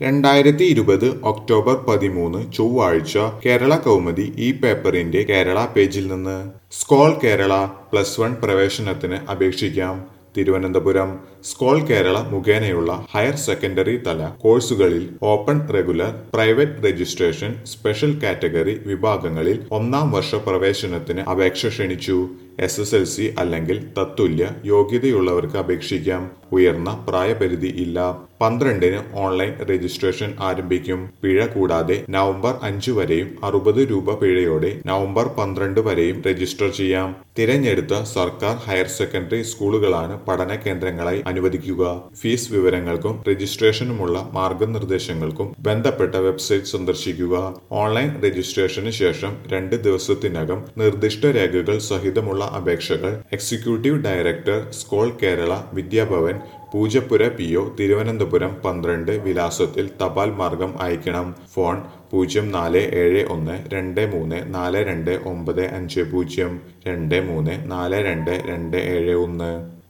രണ്ടായിരത്തി ഇരുപത് ഒക്ടോബർ പതിമൂന്ന് ചൊവ്വാഴ്ച കേരള കൗമുദി ഈ പേപ്പറിന്റെ കേരള പേജിൽ നിന്ന് സ്കോൾ കേരള പ്ലസ് വൺ പ്രവേശനത്തിന് അപേക്ഷിക്കാം തിരുവനന്തപുരം സ്കോൾ കേരള മുഖേനയുള്ള ഹയർ സെക്കൻഡറി തല കോഴ്സുകളിൽ open regular private registration special category വിഭാഗങ്ങളിൽ ഒന്നാം വർഷ പ്രവേശനത്തിന് അപേക്ഷ ക്ഷണിച്ചു എസ് എസ് എൽ സി അല്ലെങ്കിൽ തത്തുല്യ യോഗ്യതയുള്ളവർക്ക് അപേക്ഷിക്കാം ഉയർന്ന പ്രായപരിധി ഇല്ല പന്ത്രണ്ടിന് ഓൺലൈൻ രജിസ്ട്രേഷൻ ആരംഭിക്കും പിഴ കൂടാതെ നവംബർ അഞ്ച് വരെയും അറുപത് രൂപ പിഴയോടെ നവംബർ പന്ത്രണ്ട് വരെയും രജിസ്റ്റർ ചെയ്യാം തിരഞ്ഞെടുത്ത സർക്കാർ ഹയർ സെക്കൻഡറി സ്കൂളുകളാണ് പഠന കേന്ദ്രങ്ങളായി അനുവദിക്കുക ഫീസ് വിവരങ്ങൾക്കും രജിസ്ട്രേഷനുമുള്ള മാർഗനിർദ്ദേശങ്ങൾക്കും ബന്ധപ്പെട്ട വെബ്സൈറ്റ് സന്ദർശിക്കുക ഓൺലൈൻ രജിസ്ട്രേഷന് ശേഷം രണ്ട് ദിവസത്തിനകം നിർദ്ദിഷ്ട രേഖകൾ സഹിതമുള്ള അപേക്ഷകൾ executive director Scole Kerala Vidyabhavan Poojappura P O Thiruvananthapuram പന്ത്രണ്ട് വിലാസത്തിൽ തപാൽ മാർഗം അയക്കണം ഫോൺ പൂജ്യം നാല് ഏഴ് ഒന്ന് രണ്ട് മൂന്ന് നാല് രണ്ട് ഒമ്പത് അഞ്ച് പൂജ്യം രണ്ട് മൂന്ന് നാല് രണ്ട് രണ്ട് ഏഴ് ഒന്ന്